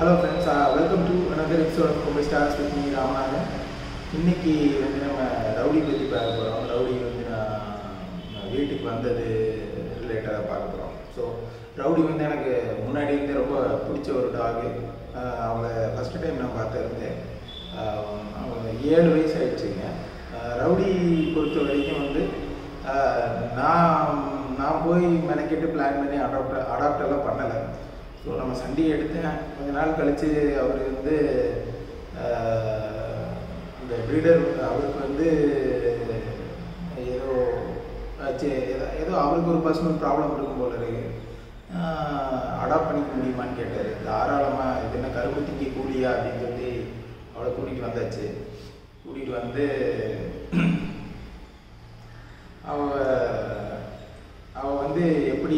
Hello friends welcome to another episode of Mumbai Stars with me Ramanathan இன்னைக்கு வந்து நம்ம rowdy பற்றி பார்க்க போகிறோம் ரவுடி வந்து நான் நான் வீட்டுக்கு வந்தது ரிலேட்டடாக பார்க்க போகிறோம் ஸோ ரவுடி வந்து எனக்கு முன்னாடி இருந்தே ரொம்ப பிடிச்ச ஒரு டாகு அவளை ஃபஸ்ட்டு டைம் நான் பார்த்துருந்தேன் அவங்க ஏழு வயசு ஆயிடுச்சுங்க ஆஹ் ரவுடி பொறுத்த வரைக்கும் வந்து ஆஹ் நான் நான் போய் மெனக்கெட்டு பிளான் பண்ணி அடாப்ட் அடாப்ட் எல்லாம் பண்ணலை ஸோ நம்ம சண்டே எடுத்தேன் கொஞ்ச நாள் கழித்து அவர் வந்து ஆஹ், இந்த ப்ரீடர் அவருக்கு வந்து ஏதோ ஆச்சு, ஏதோ ஏதோ அவருக்கு ஒரு பர்சனல் ப்ராப்ளம் இருக்கும் போல இருக்கு அடாப்ட் பண்ணிக்க முடியுமான்னு கேட்டார் தாராளமாக இது என்ன கரும்பு திங்கி கூலியா அப்படின்னு சொல்லி அவளை கூட்டிகிட்டு வந்தாச்சு கூட்டிகிட்டு வந்து அவ அவ வந்து எப்படி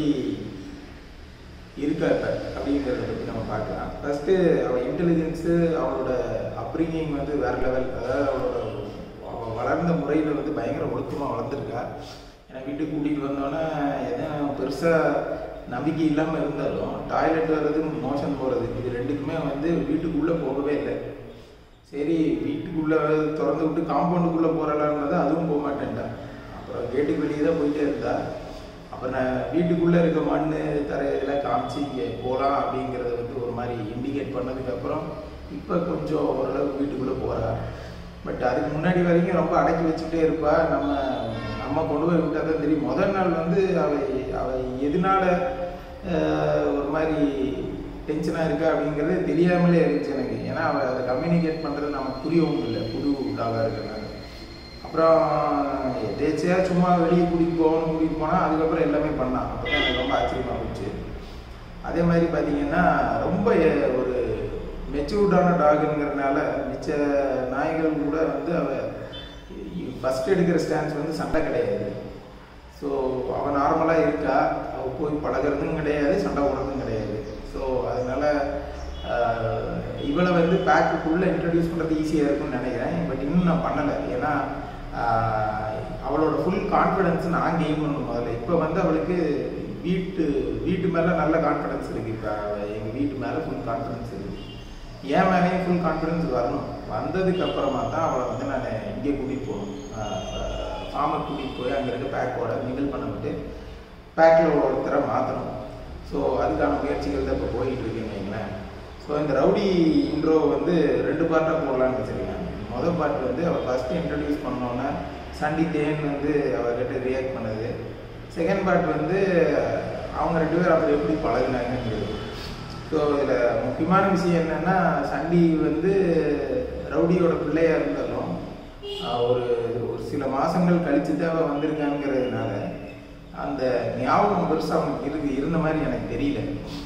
இருக்கா இப்ப அப்படிங்கிறத பற்றி நம்ம பார்க்கலாம் ஃபஸ்ட்டு அவள் இன்டெலிஜென்ஸு அவளோட அப்ரிங்கிங் வந்து வேற லெவல் அதாவது அவளோட அவள் வளர்ந்த முறையில் வந்து பயங்கர ஒழுக்கமாக வளர்ந்துருக்கா ஏன்னா வீட்டுக்கு கூட்டிகிட்டு வந்தோன்னே எதுவும் பெருசாக நம்பிக்கை இல்லாமல் இருந்தாலும் டாய்லெட் வர்றது மோஷன் போகிறது இது ரெண்டுக்குமே வந்து வீட்டுக்குள்ளே போகவே இல்லை சரி வீட்டுக்குள்ளே திறந்து விட்டு காம்பவுண்டுக்குள்ளே போகிறலான்னு அதுவும் போக மாட்டேன்டா அப்புறம் கேட்டுக்கு வெளியே தான் போயிட்டே இருந்தா அப்போ நான் வீட்டுக்குள்ளே இருக்க மண் தரையெல்லாம் காமிச்சு இங்கே போகலாம் அப்படிங்கிறத வந்து ஒரு மாதிரி இண்டிகேட் பண்ணதுக்கப்புறம் இப்போ கொஞ்சம் ஓரளவுக்கு வீட்டுக்குள்ளே போகிறா பட் அதுக்கு முன்னாடி வரைக்கும் ரொம்ப அடக்கி வச்சுட்டே இருப்பா நம்ம நம்ம கொண்டு போய் விட்டால் தான் தெரியும் முதல் நாள் வந்து அவை அவை எதனால அஹ், ஒரு மாதிரி டென்ஷனாக இருக்கா அப்படிங்கிறது தெரியாமலே இருந்துச்சு எனக்கு ஏன்னா அவள் அதை கம்யூனிகேட் பண்ணுறது நமக்கு புரியவும் இல்லை புது டாகாக இருக்கிறனால அப்புறம் எதேச்சியா சும்மா வெளியே கூட்டிகிட்டு போகணும் கூட்டிகிட்டு போனால் அதுக்கப்புறம் எல்லாமே பண்ணான் அப்போ தான் எனக்கு ரொம்ப ஆச்சரியமாக போச்சு அதே மாதிரி பார்த்தீங்கன்னா ரொம்ப எ- ஒரு மெச்சூர்டான டாகுங்கிறதுனால மிச்ச நாய்கள் கூட வந்து அவ ஃபஸ்ட் எடுக்கிற ஸ்டான்ஸ் வந்து சண்டை கிடையாது ஸோ அவன் நார்மலாக இருக்கா அவள் போய் பழகுறதும் கிடையாது சண்டை போடுறதும் கிடையாது ஸோ அதனால ஆஹ், இவளை வந்து பேக்குக்குள்ளே இன்ட்ரடியூஸ் பண்ணுறது ஈஸியாக இருக்கும்னு நினைக்கிறேன் பட் இன்னும் நான் பண்ணலை ஏன்னா ஆஹ், அவளோட ஃபுல் கான்ஃபிடென்ஸ் நான் கெயின் பண்ணணும் முதல்ல இப்போ வந்து அவளுக்கு வீட்டு வீட்டு மேலே நல்ல கான்ஃபிடென்ஸ் இருக்குது இப்போ எங்கள் வீட்டு மேலே ஃபுல் கான்ஃபிடென்ஸ் இருக்குது என் மேலேயும் ஃபுல் கான்ஃபிடென்ஸ் வரணும் வந்ததுக்கு அப்புறமா தான் அவளை வந்து நான் இங்கே கூட்டிகிட்டு போகணும் ஃபார்மை கூட்டிகிட்டு போய் அங்கே இருக்க பேக்கோட மிங்கிள் பண்ண விட்டு பேக்கில் ஒருத்தரை மாற்றணும் ஸோ அதுக்கான முயற்சிகள் தான் இப்போ போயிட்டு இருக்குன்னு வைங்களேன் ஸோ இந்த ரவுடி இன்ட்ரோ வந்து ரெண்டு பார்ட்டாக போடலான்னு வச்சுருக்கேன் மொதல் பார்ட் வந்து அவள் ஃபஸ்ட்டு இன்ட்ரடியூஸ் பண்ணோன்னே சண்டி தேன் வந்து அவர்கிட்ட ரியாக்ட் பண்ணது செகண்ட் பார்ட் வந்து அவங்க ரெண்டு பேரும் அப்படி எப்படி பழகுனாங்கங்கிறது ஸோ இதில் முக்கியமான விஷயம் என்னென்னா சண்டி வந்து ரவுடியோட பிள்ளையாக இருந்தாலும் ஆஹ், ஒரு ஒரு சில மாதங்கள் கழிச்சு தான் அவ வந்திருக்காங்கிறதுனால அந்த ஞாபகம் பெருசாக அவனுக்கு இருக்கு இருந்த மாதிரி எனக்கு தெரியல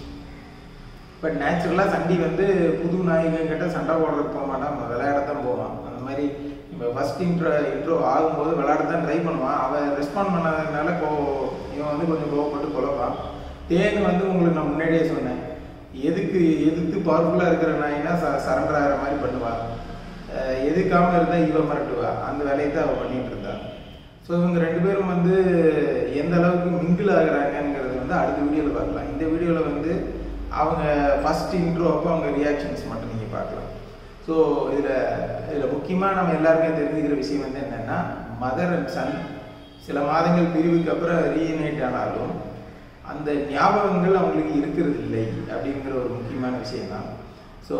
பட் நேச்சுரலாக சண்டி வந்து புது நாயகன் கிட்ட சண்டை போடுறதுக்கு போக மாட்டான் அவன் விளையாட தான் போவான் அந்த மாதிரி இப்போ ஃபர்ஸ்ட் இன்ட்ரோ இன்ட்ரோ ஆகும்போது விளையாட தான் ட்ரை பண்ணுவான் அவன் ரெஸ்பாண்ட் பண்ணாததுனால கோ இவன் வந்து கொஞ்சம் கோவப்பட்டு குழப்பான் தேன் வந்து உங்களுக்கு நான் முன்னாடியே சொன்னேன் எதுக்கு எதிர்த்து பவர்ஃபுல்லாக இருக்கிற நாயினா ச சரண்டர் ஆகிற மாதிரி பண்ணுவான் அஹ் எதுக்காம இருந்தால் இவன் மிரட்டுவா அந்த வேலையை தான் அவள் பண்ணிட்டு இருந்தா ஸோ இவங்க ரெண்டு பேரும் வந்து எந்த அளவுக்கு மிங்கிள் ஆகுறாங்கங்கிறது வந்து அடுத்த வீடியோவில் பார்க்கலாம் இந்த வீடியோவில் வந்து அவங்க ஃபர்ஸ்ட் இன்ட்ரோ அப்போ அவங்க ரியாக்ஷன்ஸ் மட்டும் நீங்கள் பார்க்கலாம் ஸோ இதில் இதில் முக்கியமாக நம்ம எல்லாருமே தெரிஞ்சுக்கிற விஷயம் வந்து என்னென்னா மதர் அண்ட் சன் சில மாதங்கள் பிரிவுக்கு அப்புறம் ரீயூனைட் ஆனாலும் அந்த ஞாபகங்கள் அவங்களுக்கு இருக்கிறது இல்லை அப்படிங்கிற ஒரு முக்கியமான விஷயம் தான் ஸோ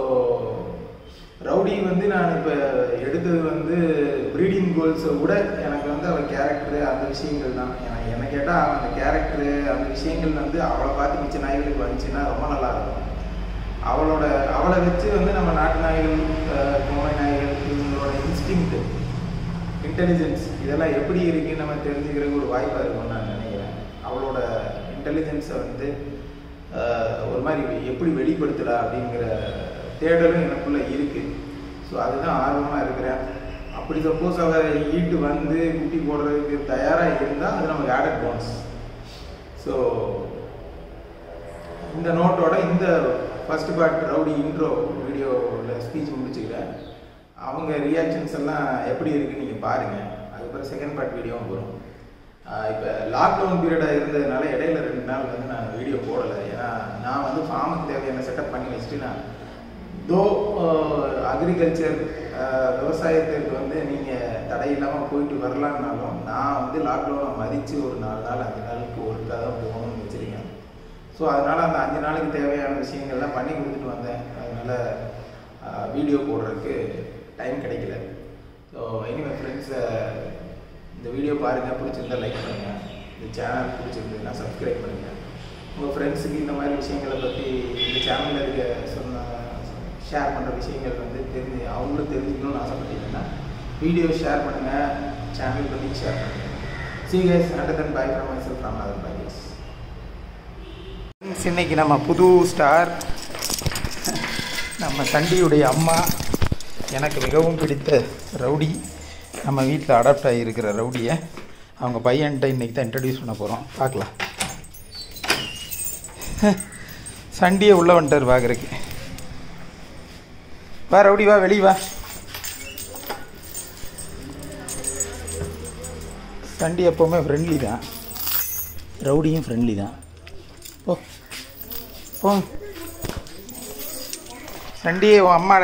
ரவுடி வந்து நான் இப்போ எடுத்தது வந்து ப்ரீடிங் கோல்ஸை விட எனக்கு வந்து அவள் கேரக்டரு அந்த விஷயங்கள் தான் எனக்கு என்ன கேட்டால் அவன் அந்த கேரக்டரு அந்த விஷயங்கள் வந்து அவளை பார்த்து மிச்ச நாய்களுக்கு வந்துச்சுன்னா ரொம்ப நல்லா இருக்கும் அவளோட அவளை வச்சு வந்து நம்ம நாட்டு நாய்கள் அஹ், கோவை நாய்கள் இவங்களோட இன்ஸ்டிங்க்ட் இன்டெலிஜென்ஸ் இதெல்லாம் எப்படி இருக்குன்னு நம்ம தெரிஞ்சுக்கிறதுக்கு ஒரு வாய்ப்பாக இருக்கும்னு நான் நினைக்கிறேன் அவளோட இன்டெலிஜென்ஸை வந்து ஆஹ், ஒரு மாதிரி எப்படி வெளிப்படுத்துறா அப்படிங்கிற தேடலும் எனக்குள்ள இருக்கு ஸோ அதுதான் ஆர்வமாக இருக்கிறேன் அப்படி சப்போஸ் அவ ஈட்டு வந்து குட்டி போடுறதுக்கு தயாராக இருந்தால் அது நமக்கு ஆடட் போனஸ் ஸோ இந்த நோட்டோட இந்த ஃபர்ஸ்ட் பார்ட் ரவுடி இன்ட்ரோ வீடியோவில் ஸ்பீச் முடிச்சுக்கிறேன் அவங்க ரியாக்ஷன்ஸ் எல்லாம் எப்படி இருக்குன்னு நீங்கள் பாருங்கள் அதுக்கப்புறம் செகண்ட் பார்ட் வீடியோவும் வரும் இப்போ லாக்டவுன் பீரியடாக இருந்ததுனால இடையில ரெண்டு நாள் வந்து நான் வீடியோ போடலை ஏன்னா நான் வந்து ஃபார்முக்கு தேவையான செட்டப் பண்ணி வச்சுட்டு நான் தோ அக்ரிகல்ச்சர் விவசாயத்திற்கு வந்து நீங்கள் தடை இல்லாமல் போயிட்டு வரலான்னாலும் நான் வந்து லாக்டவுனை மதித்து ஒரு நாலு நாள் அஞ்சு நாளுக்கு ஒருக்கா தான் போகணும்னு வச்சுருக்கேன் ஸோ அதனால் அந்த அஞ்சு நாளுக்கு தேவையான விஷயங்கள்லாம் பண்ணி கொடுத்துட்டு வந்தேன் அதனால் வீடியோ போடுறதுக்கு டைம் கிடைக்கல ஸோ எனிவே ஃப்ரெண்ட்ஸ் இந்த வீடியோ பாருங்கள் பிடிச்சிருந்தா லைக் பண்ணுங்கள் இந்த சேனல் பிடிச்சிருந்ததுன்னா சப்ஸ்கிரைப் பண்ணுங்கள் உங்கள் ஃப்ரெண்ட்ஸுக்கு இந்த மாதிரி விஷயங்களை பற்றி இந்த சேனலில் இருக்க சொன்ன ஷேர் பண்ணுற விஷயங்கள் வந்து தெரிஞ்சு அவங்களும் தெரிஞ்சுக்கணும்னு ஆசைப்பட்டீங்கன்னா வீடியோ ஷேர் பண்ணுங்கள் சேனல் பற்றி ஷேர் பண்ணுங்கள் see case under than by from my self from other by இன்னைக்கு நம்ம புது ஸ்டார் நம்ம சண்டியுடைய அம்மா எனக்கு மிகவும் பிடித்த ரவுடி நம்ம வீட்டில் அடாப்ட் ஆகியிருக்கிற ரவுடியை அவங்க பையன்கிட்ட இன்றைக்கி தான் இன்ட்ரடியூஸ் பண்ண போகிறோம் பார்க்கலாம் சண்டியை உள்ள வந்துட்டார் பார்க்குறக்கு வா ரவுடி வா வெளியே வா சண்டி எப்போவுமே ஃப்ரெண்ட்லி தான் ரவுடியும் ஃப்ரெண்ட்லி தான் போ போ சண்டி உன் அம்மாட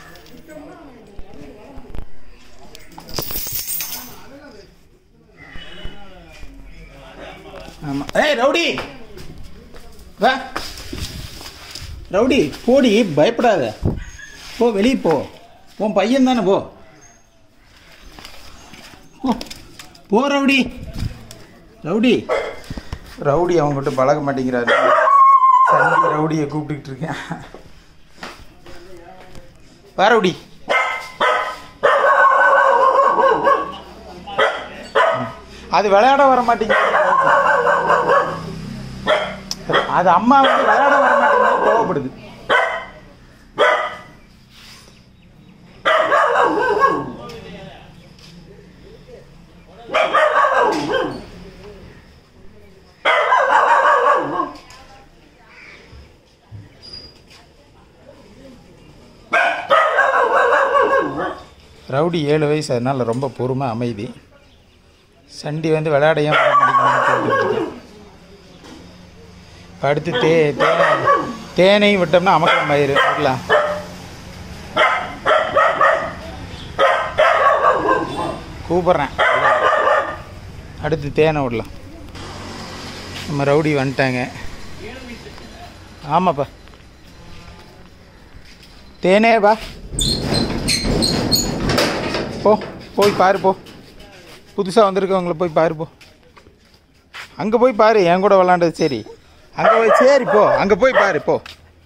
ஆமாம் ஏய் ரவுடி வா ரவுடி போடி பயப்படாத போ வெளியே போ உன் பையன் தானே போ போ. போ ரவுடி ரவுடி ரவுடி அவங்ககிட்ட பழக மாட்டேங்கிறாரு சண்டி ரவுடியை கூப்பிட்டுக்கிட்டு இருக்கேன் வா ரவுடி அது விளையாட வர மாட்டேங்குது அது அம்மா வந்து விளையாட வர மாட்டேங்குது கோவப்படுது ரவுடி ஏழு வயசு அதனால் ரொம்ப பொறுமை அமைதி சண்டி வந்து விளையாடையும் வர மாட்டேங்குதுன்னு கேட்டுட்டு இருக்கேன். இப்ப அடுத்து தே தேனை தேனையும் விட்டோம்னா அமக்கம் பயிர் விடலாம் கூப்பிட்றேன் அடுத்து தேனை விடலாம் நம்ம ரவுடி வந்துட்டாங்க ஆமாப்பா தேனே பா போ போய் பாரு போ புதுசாக வந்திருக்கவங்கள போய் பாரு போ அங்கே போய் பாரு என் கூட விளாண்டது சரி அங்கே போய் சரி போ அங்கே போய் பாரு போ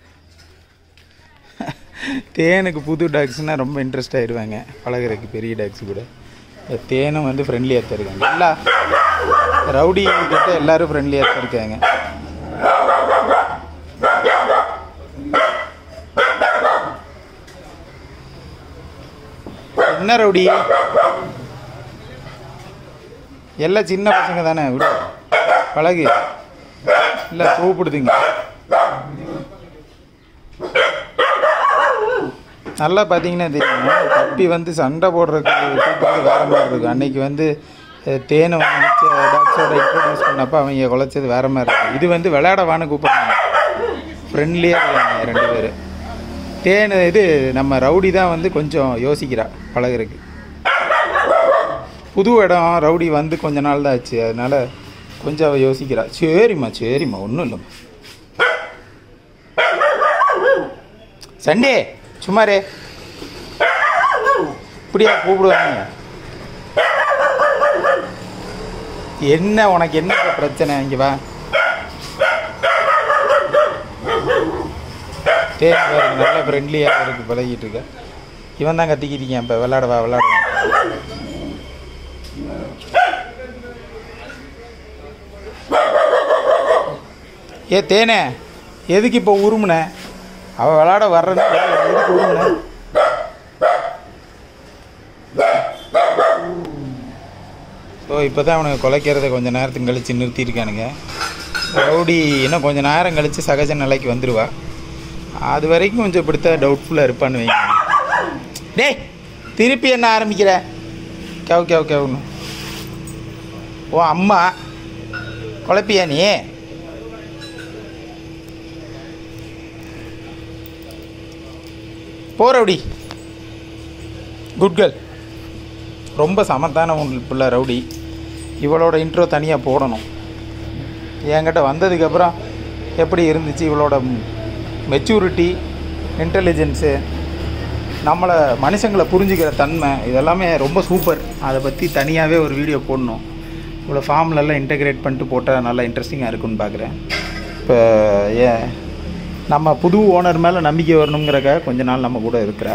தேனுக்கு புது டாக்ஸ்னால் ரொம்ப இன்ட்ரெஸ்ட் ஆயிடுவாங்க பழகுறதுக்கு பெரிய டாக்ஸ் கூட தேனும் வந்து ஃப்ரெண்ட்லியாக தான் இருக்காங்க எல்லா ரவுடி கிட்ட எல்லாரும் ஃப்ரெண்ட்லியாக தான் இருக்காங்க என்ன ரவுடி எல்லாம் சின்ன பசங்க தானே விடு பழகு இல்லை கூப்பிடுதுங்க நல்லா பார்த்தீங்கன்னா தெரியும் பப்பி வந்து சண்டை போடுறதுக்கு கூப்பிடுறது வேற மாதிரி இருக்கும் அன்னைக்கு வந்து அஹ், தேனை வந்து டாக்ஸோட இன்ட்ரடியூஸ் பண்ணப்போ அவங்க குலைச்சது வேற மாதிரி இருக்கும் இது வந்து விளையாடவான்னு கூப்பிடுறாங்க ஃப்ரெண்ட்லியாக இருக்காங்க ரெண்டு பேர் தேன் இது நம்ம ரவுடி தான் வந்து கொஞ்சம் யோசிக்கிறா பழகுறதுக்கு புது இடம் ரவுடி வந்து கொஞ்ச நாள் தான் ஆச்சு அதனால கொஞ்சம் அவள் யோசிக்கிறா சரிம்மா சரிம்மா ஒன்றும் இல்லைம்மா சண்டே சும்மாரே இப்படியா கூப்பிடுவாங்க என்ன உனக்கு என்ன இப்ப பிரச்சனை இங்கே வா தேன் பாருங்க நல்ல ஃப்ரெண்ட்லியாக இருக்கு பழகிட்டு இருக்க இவன் தான் கத்திக்கிட்டீங்க இப்போ விளாடவா விளாடுவா ஏ தேனே எதுக்கு இப்போ உருமுன அவள் விளாட வர்றது எதுக்கு உருமுன ஸோ இப்போ தான் அவனுக்கு குலைக்கிறத கொஞ்ச நேரத்துக்கு கழித்து நிறுத்தியிருக்கானுங்க ரவுடி இன்னும் கொஞ்சம் நேரம் கழித்து சகஜ நிலைக்கு வந்துடுவா அது வரைக்கும் கொஞ்சம் இப்படித்தான் டவுட்ஃபுல்லாக இருப்பான்னு வைங்க டேய் திருப்பி என்ன ஆரம்பிக்கிற கேவ் கேவ் கேவ்னு ஓ அம்மா குழப்பியா நீ போகிற ரவுடி குட் கேர்ள் ரொம்ப சமத்தான உன் பிள்ளை ரவுடி இவளோட இன்ட்ரோ தனியாக போடணும் என்கிட்ட வந்ததுக்கப்புறம் எப்படி இருந்துச்சு இவளோட மெச்சூரிட்டி இன்டெலிஜென்ஸு நம்மளை மனுஷங்களை புரிஞ்சுக்கிற தன்மை இதெல்லாமே ரொம்ப சூப்பர் அதை பற்றி தனியாகவே ஒரு வீடியோ போடணும் இவ்வளோ ஃபார்ம்லெல்லாம் இன்டெகிரேட் பண்ணிட்டு போட்டால் நல்லா இன்ட்ரெஸ்டிங்காக இருக்குன்னு பார்க்குறேன் இப்போ ஏன் நம்ம புது ஓனர் மேலே நம்பிக்கை வரணுங்கிறக்காக கொஞ்ச நாள் நம்ம கூட இருக்கிறா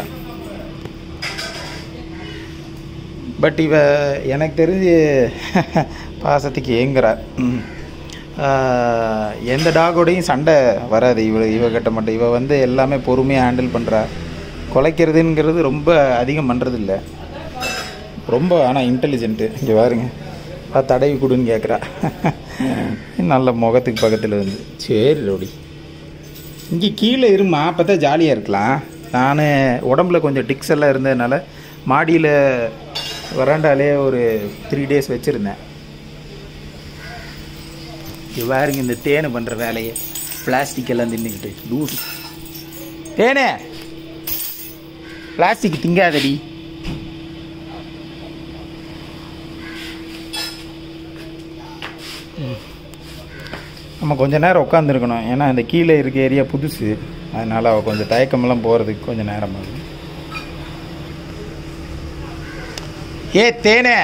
பட் இவ எனக்கு தெரிஞ்சு பாசத்துக்கு ஏங்குறா ம். ஆஹ், எந்த டாகோடையும் சண்டை வராது இவ இவ கிட்ட மட்டும் இவ வந்து எல்லாமே பொறுமையாக ஹேண்டில் பண்ணுறா குலைக்கிறதுங்கிறது ரொம்ப அதிகம் பண்ணுறது இல்லை ரொம்ப ஆனால் இன்டெலிஜென்ட்டு இங்கே பாருங்க ஆ, தடவி கொடுன்னு கேட்குறா நல்ல முகத்துக்கு பக்கத்தில் வந்து சரி ரோடி இங்கே கீழே இருமா அப்போ தான் ஜாலியாக இருக்கலாம் நான் உடம்புல கொஞ்சம் டிக்ஸ் எல்லாம் இருந்ததுனால மாடியில் வராண்டாலே ஒரு த்ரீ டேஸ் வச்சுருந்தேன் இது பாருங்க இந்த தேனு பண்ணுற வேலையை பிளாஸ்டிக் எல்லாம் தின்னுக்கிட்டு லூசு தேனே பிளாஸ்டிக் திங்காதடி நம்ம கொஞ்ச நேரம் உட்காந்துருக்கணும் ஏன்னா இந்த கீழே இருக்க ஏரியா புதுசு அதனால் அவள் கொஞ்சம் தயக்கமெல்லாம் போகிறதுக்கு கொஞ்சம் நேரம் ஆகும் ஏ தேனே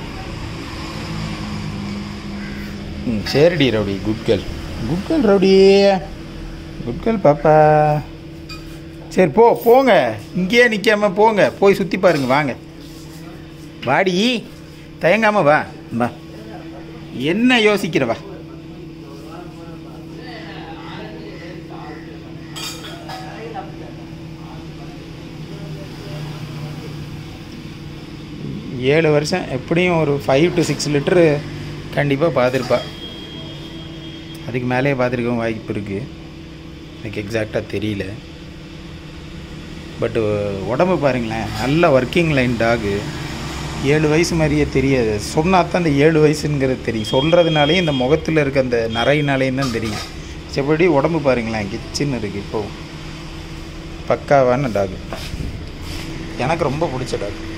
ம் சரிடி rowdy good girl good girl rowdy good girl பாப்பா சரி போ போங்க இங்கேயே நிற்காம போங்க போய் சுற்றி பாருங்க வாங்க வாடி தயங்காம வா வா என்ன யோசிக்கிற வா ஏழு வருஷம் எப்படியும் ஒரு ஃபைவ் டு சிக்ஸ் லிட்டரு கண்டிப்பாக பார்த்துருப்பா அதுக்கு மேலேயே பார்த்துருக்கவும் வாய்ப்பு இருக்குது எனக்கு எக்ஸாக்டாக தெரியல பட்டு உடம்பு பாருங்களேன் நல்ல ஒர்க்கிங் லைன் டாகு ஏழு வயசு மாதிரியே தெரியாது சொன்னால் தான் அந்த ஏழு வயசுங்கிறது தெரியும் சொல்கிறதுனாலே இந்த முகத்தில் இருக்க அந்த நரையினாலேயும் தான் தெரியும் செப்படி உடம்பு பாருங்களேன் கிச்சின்னு இருக்குது இப்போ பக்காவான டாகு எனக்கு ரொம்ப பிடிச்ச டாக்